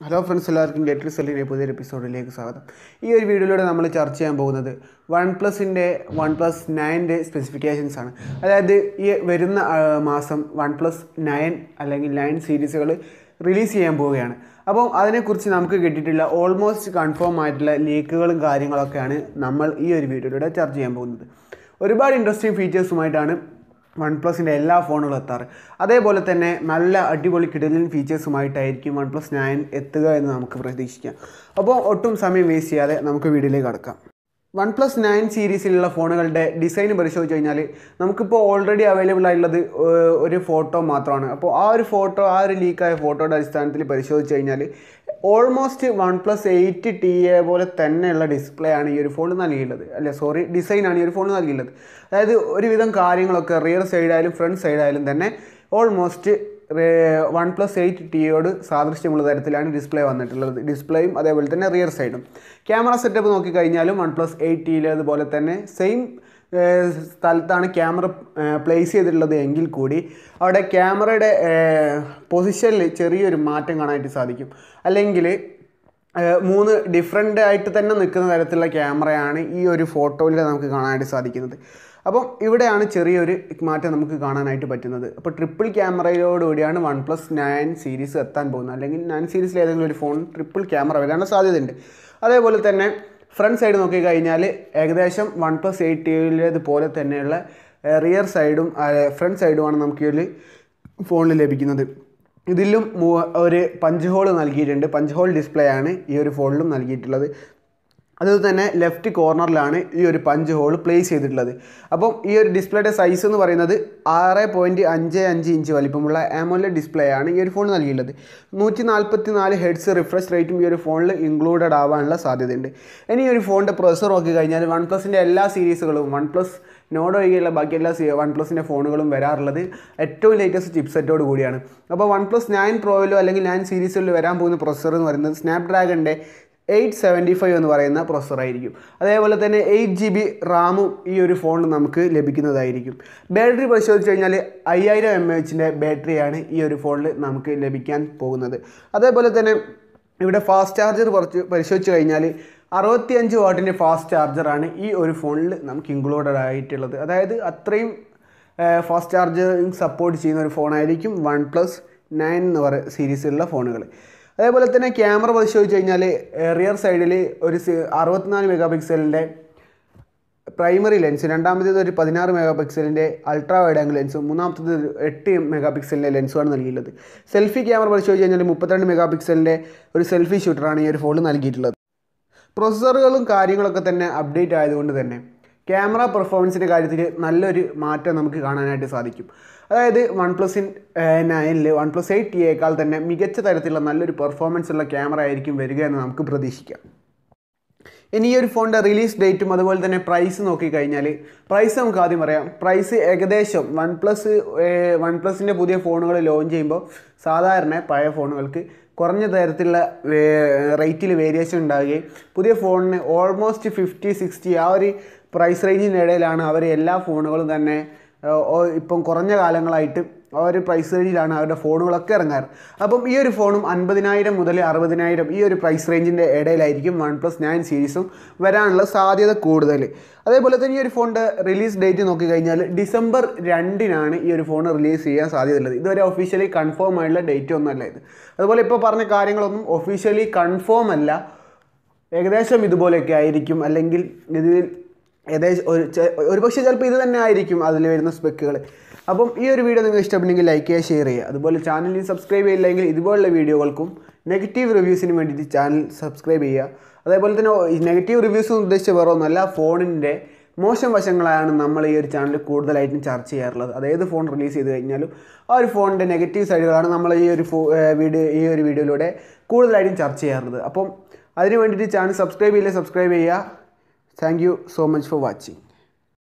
hello friends എല്ലാവർക്കും get സെല്ലിൻ്റെ പുതിയൊരു എപ്പിസോഡിലേക്ക് സ്വാഗതം ഈ ഒരു വീഡിയോയിലൂടെ നമ്മൾ ചർച്ച ചെയ്യാൻ പോകുന്നത് വൺ പ്ലസിൻ്റെ വൺ പ്ലസ് നയൻ്റെ സ്പെസിഫിക്കേഷൻസ് ആണ് അതായത് ഈ വരുന്ന ആ, മാസം വൺ പ്ലസ് നയൻ അല്ലെങ്കിൽ നയൻ സീരീസുകൾ റിലീസ് ചെയ്യാൻ പോവുകയാണ് അപ്പോൾ അതിനെക്കുറിച്ച് നമുക്ക് കിട്ടിയിട്ടുള്ള ഓൾമോസ്റ്റ് കൺഫേം ആയിട്ടുള്ള ലീക്കുകളും കാര്യങ്ങളൊക്കെയാണ് നമ്മൾ ഈ ഒരു വീഡിയോയിലൂടെ ചർച്ച ചെയ്യാൻ പോകുന്നത് ഒരുപാട് ഇൻട്രസ്റ്റിംഗ് ഫീച്ചേഴ്സുമായിട്ടാണ് വൺ പ്ലസിൻ്റെ എല്ലാ ഫോണുകളും എത്താറ് അതേപോലെ തന്നെ നല്ല അടിപൊളി കിടലിൻ ഫീച്ചേഴ്സുമായിട്ടായിരിക്കും വൺ പ്ലസ് നയൻ എത്തുക എന്ന് നമുക്ക് പ്രതീക്ഷിക്കാം അപ്പോൾ ഒട്ടും സമയം വേസ്റ്റ് ചെയ്യാതെ നമുക്ക് വീഡിയോയിലേക്ക് കടക്കാം വൺ പ്ലസ് നയൻ സീരീസിലുള്ള ഫോണുകളുടെ ഡിസൈൻ പരിശോധിച്ച് കഴിഞ്ഞാൽ നമുക്കിപ്പോൾ ഓൾറെഡി അവൈലബിൾ ആയിട്ടുള്ളത് ഏർ, ഒരു ഫോട്ടോ മാത്രമാണ് അപ്പോൾ ആ ഒരു ഫോട്ടോ ആ ഒരു ലീക്കായ ഫോട്ടോയുടെ അടിസ്ഥാനത്തിൽ പരിശോധിച്ച് കഴിഞ്ഞാൽ almost OnePlus eight T എ പോലെ തന്നെയുള്ള ഡിസ്പ്ലേ ആണ് ഈ ഒരു ഫോൺ നൽകിയിട്ടുള്ളത് അല്ല സോറി ഡിസൈനാണ് ഈ ഒരു ഫോൺ നൽകിയിട്ടുള്ളത് അതായത് ഒരുവിധം കാര്യങ്ങളൊക്കെ റിയർ സൈഡായാലും ഫ്രണ്ട് സൈഡായാലും തന്നെ ഓൾമോസ്റ്റ് വൺ പ്ലസ് എയ്റ്റ് ടിയോട് സാദൃശ്യമുള്ള തരത്തിലാണ് ഡിസ്പ്ലേ വന്നിട്ടുള്ളത് ഡിസ്പ്ലേയും അതേപോലെ തന്നെ റിയർ സൈഡും ക്യാമറ സെറ്റപ്പ് നോക്കിക്കഴിഞ്ഞാലും വൺ പ്ലസ് എയ്റ്റ് ടിയിലേതുപോലെ തന്നെ സെയിം സ്ഥലത്താണ് ക്യാമറ പ്ലേസ് ചെയ്തിട്ടുള്ളത് എങ്കിൽ കൂടി അവിടെ ക്യാമറയുടെ പൊസിഷനിൽ ചെറിയൊരു മാറ്റം കാണാനായിട്ട് സാധിക്കും അല്ലെങ്കിൽ ഏഹ് മൂന്ന് ഡിഫറെൻ്റ് ആയിട്ട് തന്നെ നിൽക്കുന്ന തരത്തിലുള്ള ക്യാമറയാണ് ഈ ഒരു ഫോട്ടോയിൽ നമുക്ക് കാണാനായിട്ട് സാധിക്കുന്നത് അപ്പം ഇവിടെയാണ് ചെറിയൊരു മാറ്റം നമുക്ക് കാണാനായിട്ട് പറ്റുന്നത് അപ്പോൾ ട്രിപ്പിൾ ക്യാമറയോടുകൂടിയാണ് വൺ പ്ലസ് നയൻ സീരീസ് എത്താൻ പോകുന്നത് അല്ലെങ്കിൽ നയൻ സീരീസിൽ ഏതെങ്കിലും ഒരു ഫോൺ ട്രിപ്പിൾ ക്യാമറ വരാനുള്ള സാധ്യതയുണ്ട് അതേപോലെ തന്നെ ഫ്രണ്ട് സൈഡ് നോക്കിക്കഴിഞ്ഞാൽ ഏകദേശം വൺ പ്ലസ് എയ്റ്റിലേതുപോലെ തന്നെയുള്ള റിയർ സൈഡും ഫ്രണ്ട് സൈഡുമാണ് നമുക്ക് ഈ ഒരു ഫോണിൽ ലഭിക്കുന്നത് ഇതിലും മൂ- ഒരു പഞ്ച് ഹോൾ നൽകിയിട്ടുണ്ട് പഞ്ച് ഹോൾ ഡിസ്പ്ലേ ആണ് ഈ ഒരു ഫോണിലും നൽകിയിട്ടുള്ളത് അതുപോലെ തന്നെ ലെഫ്റ്റ് കോർണറിലാണ് ഈ ഒരു പഞ്ച് ഹോൾ പ്ലേസ് ചെയ്തിട്ടുള്ളത് അപ്പം ഈ ഒരു ഡിസ്പ്ലേയുടെ സൈസ് എന്ന് പറയുന്നത് ആറ് പോയിൻറ്റ് അഞ്ച് അഞ്ച് ഇഞ്ച് വലിപ്പമുള്ള ആമോലെ ഡിസ്പ്ലേ ആണ് ഈ ഒരു ഫോൺ നൽകിയിട്ടുള്ളത് നൂറ്റി നാൽപ്പത്തി നാല് ഹെഡ്സ് റിഫ്രഷ് റേറ്റും ഈ ഒരു ഫോണിൽ ഇൻക്ലൂഡഡ് ആവാനുള്ള സാധ്യതയുണ്ട് ഇനി ഈ ഒരു ഫോണിൻ്റെ പ്രൊസസ്സർ നോക്കി കഴിഞ്ഞാൽ വൺ പ്ലസിൻ്റെ എല്ലാ സീരീസുകളും വൺ പ്ലസ് നോഡ് ഒഴികെയുള്ള ബാക്കി എല്ലാ സി വൺ പ്ലസിൻ്റെ ഫോണുകളും വരാറുള്ളത് ഏറ്റവും ലേറ്റസ്റ്റ് ചിപ്സെറ്റോട് കൂടിയാണ് അപ്പോൾ വൺ പ്ലസ് നയൻ പ്രോയിലോ അല്ലെങ്കിൽ നയൻ സീരീസിലോ വരാൻ പോകുന്ന പ്രൊസസ്സർ എന്ന് പറയുന്നത് സ്നാപ്ഡ്രാഗണിൻ്റെ എയ്റ്റ് സെവൻറ്റി ഫൈവ് എന്ന് പറയുന്ന പ്രൊസസ്സറായിരിക്കും അതേപോലെ തന്നെ എയ്റ്റ് ജി ബി റാമും ഈ ഒരു ഫോണിൽ നമുക്ക് ലഭിക്കുന്നതായിരിക്കും ബാറ്ററി പരിശോധിച്ച് കഴിഞ്ഞാൽ അയ്യായിരം എം എച്ചിൻ്റെ ബാറ്ററിയാണ് ഈ ഒരു ഫോണിൽ നമുക്ക് ലഭിക്കാൻ പോകുന്നത് അതേപോലെ തന്നെ ഇവിടെ ഫാസ്റ്റ് ചാർജർ കുറച്ച് പരിശോധിച്ച് കഴിഞ്ഞാൽ അറുപത്തിയഞ്ച് വാട്ടിൻ്റെ ഫാസ്റ്റ് ചാർജറാണ് ഈ ഒരു ഫോണിൽ നമുക്ക് ഇൻക്ലൂഡഡ് ആയിട്ടുള്ളത് അതായത് അത്രയും ഫാസ്റ്റ് ചാർജിങ് സപ്പോർട്ട് ചെയ്യുന്ന ഒരു ഫോണായിരിക്കും വൺ പ്ലസ് നയൻ എന്ന് പറയുന്ന സീരീസിലുള്ള ഫോണുകൾ അതേപോലെ തന്നെ ക്യാമറ പരിശോധിച്ച് കഴിഞ്ഞാൽ റിയർ സൈഡിൽ ഒരു സി- അറുപത്തിനാല് മെഗാ പിക്സലിൻ്റെ പ്രൈമറി ലെൻസ് രണ്ടാമത്തേത് ഒരു പതിനാറ് മെഗാ പിക്സലിൻ്റെ അൾട്രാ വൈഡ് ആംഗിൾ ലെൻസും മൂന്നാമത്തേത് ഒരു എട്ട് മെഗാ പിക്സലിൻ്റെ ലെൻസുമാണ് നൽകിയിട്ടുള്ളത് സെൽഫി ക്യാമറ പരിശോധിച്ച് കഴിഞ്ഞാൽ മുപ്പത്തിരണ്ട് മെഗാ പിക്സലിൻ്റെ ഒരു സെൽഫി ഷൂട്ടറാണ് ഈ ഒരു ഫോണിൽ നൽകിയിട്ടുള്ളത് പ്രൊസസ്സറുകളും കാര്യങ്ങളൊക്കെ തന്നെ അപ്ഡേറ്റ് ആയതുകൊണ്ട് തന്നെ ക്യാമറ പെർഫോമൻസിൻ്റെ കാര്യത്തിൽ നല്ലൊരു മാറ്റം നമുക്ക് കാണാനായിട്ട് സാധിക്കും അതായത് വൺ പ്ലസിൻ നയനിൽ വൺ പ്ലസ് എയ്റ്റ് ടിയേക്കാൾ തന്നെ മികച്ച തരത്തിലുള്ള നല്ലൊരു പെർഫോമൻസ് ഉള്ള ക്യാമറ ആയിരിക്കും വരിക എന്ന് നമുക്ക് പ്രതീക്ഷിക്കാം ഇനി ഈ ഒരു ഫോണിൻ്റെ റിലീസ് ഡേറ്റും അതുപോലെ തന്നെ പ്രൈസ് നോക്കിക്കഴിഞ്ഞാൽ പ്രൈസ് നമുക്ക് ആദ്യം പറയാം പ്രൈസ് ഏകദേശം വൺ പ്ലസ് വൺ പ്ലസിൻ്റെ പുതിയ ഫോണുകൾ ലോഞ്ച് ചെയ്യുമ്പോൾ സാധാരണ പഴയ ഫോണുകൾക്ക് കുറഞ്ഞ തരത്തിലുള്ള റേറ്റിൽ വേരിയേഷൻ ഉണ്ടാവുകയും പുതിയ ഫോണിന് ഓൾമോസ്റ്റ് ഫിഫ്റ്റി സിക്സ്റ്റി ആ ഒരു പ്രൈസ് റേഞ്ചിൻ്റെ ഇടയിലാണ് അവർ എല്ലാ ഫോണുകളും തന്നെ ഏഹ്, ഓ- ഇപ്പം കുറഞ്ഞ കാലങ്ങളായിട്ട് ആ ഒരു പ്രൈസ് റേഞ്ചിലാണ് അവരുടെ ഫോണുകളൊക്കെ ഇറങ്ങാറ് അപ്പം ഈ ഒരു ഫോണും അൻപതിനായിരം മുതൽ അറുപതിനായിരം ഈ ഒരു പ്രൈസ് റേഞ്ചിൻ്റെ ഇടയിലായിരിക്കും വൺ പ്ലസ് നയൻ സീരീസും വരാനുള്ള സാധ്യത കൂടുതൽ അതേപോലെ തന്നെ ഈ ഒരു ഫോണിൻ്റെ റിലീസ് ഡേറ്റ് നോക്കിക്കഴിഞ്ഞാൽ ഡിസംബർ രണ്ടിനാണ് ഈ ഒരു ഫോൺ റിലീസ് ചെയ്യാൻ സാധ്യതയുള്ളത് ഇതുവരെ ഒഫീഷ്യലി കൺഫേം ആയിട്ടുള്ള ഡേറ്റ് ഒന്നുമല്ല ഇത് അതുപോലെ ഇപ്പോൾ പറഞ്ഞ കാര്യങ്ങളൊന്നും ഒഫീഷ്യലി കൺഫേം അല്ല ഏകദേശം ഇതുപോലെയൊക്കെ ആയിരിക്കും അല്ലെങ്കിൽ ഇതിൽ ഏകദേശം ഒരു ചെ- ഒരുപക്ഷെ ചിലപ്പോൾ ഇത് തന്നെ ആയിരിക്കും അതിൽ വരുന്ന സ്പെക്കുകൾ അപ്പം ഈ ഒരു വീഡിയോ നിങ്ങൾക്ക് ഇഷ്ടപ്പെട്ടെങ്കിൽ ലൈക്ക് ചെയ്യുക ഷെയർ ചെയ്യുക അതുപോലെ ചാനലിൽ സബ്സ്ക്രൈബ് ചെയ്യില്ലെങ്കിൽ ഇതുപോലുള്ള വീഡിയോകൾക്കും നെഗറ്റീവ് റിവ്യൂസിന് വേണ്ടിയിട്ട് ചാനൽ സബ്സ്ക്രൈബ് ചെയ്യുക അതേപോലെ തന്നെ ഈ നെഗറ്റീവ് റിവ്യൂസ് ഉദ്ദേശിച്ച വേറെ ഒന്നുമല്ല ഫോണിൻ്റെ മോശം വശങ്ങളാണ് നമ്മൾ ഈ ഒരു ചാനൽ കൂടുതലായിട്ടും ചർച്ച ചെയ്യാറുള്ളത് അതേത് ഫോൺ റിലീസ് ചെയ്ത് കഴിഞ്ഞാലും ആ ഒരു ഫോണിൻ്റെ നെഗറ്റീവ് സൈഡുകളാണ് നമ്മൾ ഈ ഒരു ഫോ വീഡിയോ ഈ ഒരു വീഡിയോയിലൂടെ കൂടുതലായിട്ടും ചർച്ച ചെയ്യാറുള്ളത് അപ്പം അതിന് വേണ്ടിയിട്ട് ചാനൽ സബ്സ്ക്രൈബ് ചെയ്യില്ല സബ്സ്ക്രൈബ് ചെയ്യുക thank you so much for watching